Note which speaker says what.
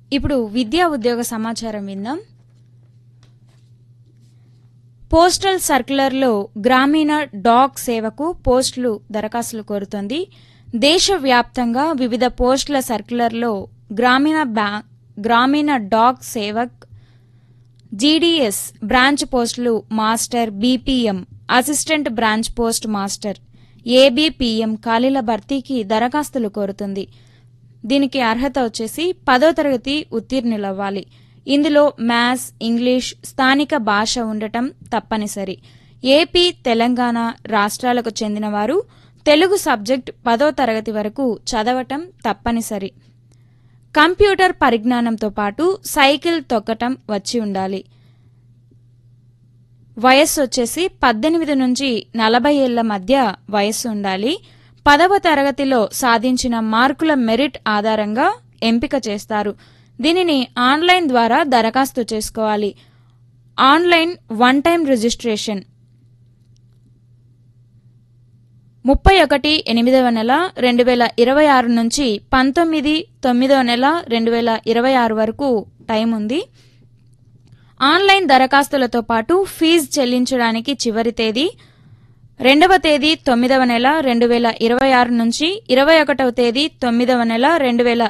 Speaker 1: ఇప్పుడు విద్యా ఉద్యోగ సమాచారం విందాం పోస్టల్ సర్క్యులర్లో గ్రామీణ డాక్ సేవకు పోస్టులు దరఖాస్తులు కోరుతోంది దేశవ్యాప్తంగా వివిధ పోస్టుల సర్క్యులర్లో గ్రామీణ బ్యా గ్రామీణ డాక్ సేవక్ జీడీఎస్ బ్రాంచ్ పోస్టులు master BPM assistant branch post master ABPM ఖాళీల భర్తీకి దరఖాస్తులు కోరుతుంది దీనికి అర్హత వచ్చేసి పదో తరగతి ఉత్తీర్ణులవ్వాలి ఇందులో మ్యాథ్స్ ఇంగ్లీష్ స్థానిక భాష ఉండటం తప్పనిసరి ఏపీ తెలంగాణ రాష్ట్రాలకు చెందినవారు తెలుగు సబ్జెక్ట్ పదో తరగతి వరకు చదవటం తప్పనిసరి కంప్యూటర్ పరిజ్ఞానంతో పాటు సైకిల్ తొక్కటం వచ్చి ఉండాలి వయస్సు వచ్చేసి పద్దెనిమిది నుంచి నలభై ఏళ్ల మధ్య వయస్సు ఉండాలి పదవ తరగతిలో సాధించిన మార్కుల మెరిట్ ఆధారంగా ఎంపిక చేస్తారు దీనిని ఆన్లైన్ ద్వారా దరఖాస్తు చేసుకోవాలి ఆన్లైన్ వన్ టైం రిజిస్ట్రేషన్ ముప్పై ఒకటి ఎనిమిదవ నెల రెండు వేల ఇరవై ఆరు నుంచి పంతొమ్మిది తొమ్మిదవ నెల రెండు వేల ఇరవై ఆరు వరకు టైం ఉంది ఆన్లైన్ దరఖాస్తులతో పాటు ఫీజు చెల్లించడానికి చివరి తేదీ రెండవ తేదీ తొమ్మిదవ నెల రెండు వేల ఇరవై ఆరు నుంచి ఇరవై ఒకటవ తేదీ తొమ్మిదవ నెల రెండు వేల